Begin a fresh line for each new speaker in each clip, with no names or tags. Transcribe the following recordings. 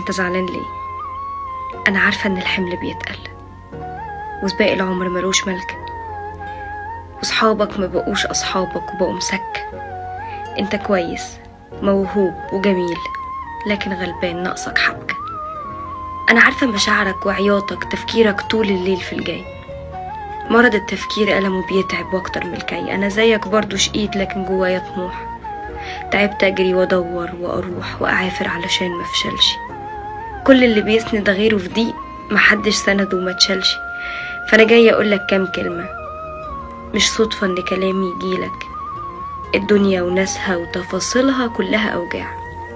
انت زعلان ليه انا عارفة ان الحمل بيتقل وسباق العمر ملوش ملك وصحابك ما بقوش اصحابك وبقوا مسك انت كويس موهوب وجميل لكن غلبان ناقصك حبكة انا عارفة مشاعرك وعياطك تفكيرك طول الليل في الجاي مرض التفكير ألمه بيتعب واكتر من الكي انا زيك برضو شقيت لكن جوايا طموح تعبت اجري وادور واروح واعافر علشان مفشلش كل اللي بيسند غيره في ضيق محدش سنده وما تشالش فانا جاية اقولك كام كلمة مش صدفة ان كلامي يجيلك الدنيا وناسها وتفاصيلها كلها اوجاع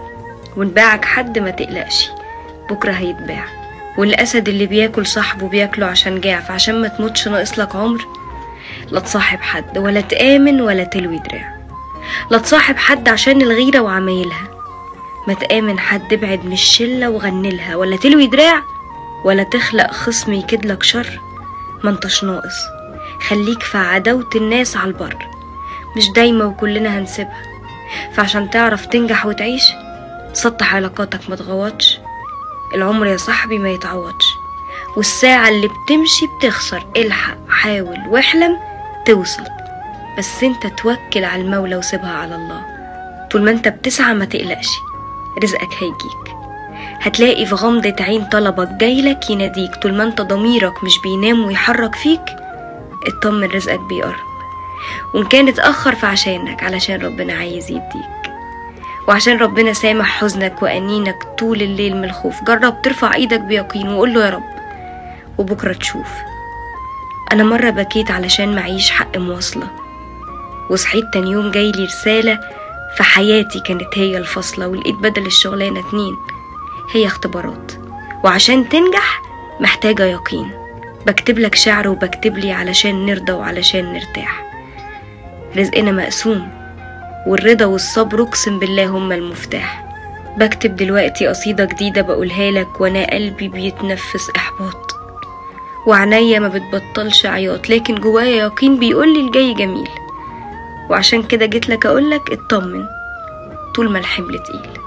ونباعك حد ما تقلقش بكرة هيتباع والأسد اللي بياكل صاحبه بياكله عشان جاع فعشان ما تموتش ناقص لك عمر لا تصاحب حد ولا تآمن ولا تلوي دراع لا تصاحب حد عشان الغيرة وعمايلها ما تآمن حد ابعد من الشلة وغنلها ولا تلوي دراع ولا تخلق خصم يكدلك شر ما انتش ناقص خليك في عداوة الناس على البر مش دايما وكلنا هنسيبها فعشان تعرف تنجح وتعيش سطح علاقاتك ما تغوطش العمر يا صاحبي ما يتعوضش والساعة اللي بتمشي بتخسر الحق حاول واحلم توصل بس انت توكل على المولى وسيبها على الله طول ما انت بتسعى ما تقلقش رزقك هيجيك هتلاقي في غمضة عين طلبك جايلك يناديك طول ما انت ضميرك مش بينام ويحرك فيك اطمن رزقك بيقرب وان كان اتأخر فعشانك علشان ربنا عايز يديك وعشان ربنا سامح حزنك وأنينك طول الليل من الخوف جرب ترفع ايدك بيقين وقول له يا رب وبكرة تشوف أنا مرة بكيت علشان معيش حق مواصلة وصحيت تاني يوم جايلي رسالة في حياتي كانت هي الفاصلة ولقيت بدل الشغلانة اتنين هي اختبارات وعشان تنجح محتاجة يقين بكتب لك شعر وبكتب لي علشان نرضى وعلشان نرتاح رزقنا مقسوم والرضا والصبر اقسم بالله هما المفتاح بكتب دلوقتي قصيدة جديدة بقولها لك وانا قلبي بيتنفس احباط وعنيا ما بتبطلش عياط لكن جوايا يقين بيقولي الجاي جميل وعشان كده جيت لك اقولك اطمن طول ما الحمل تقيل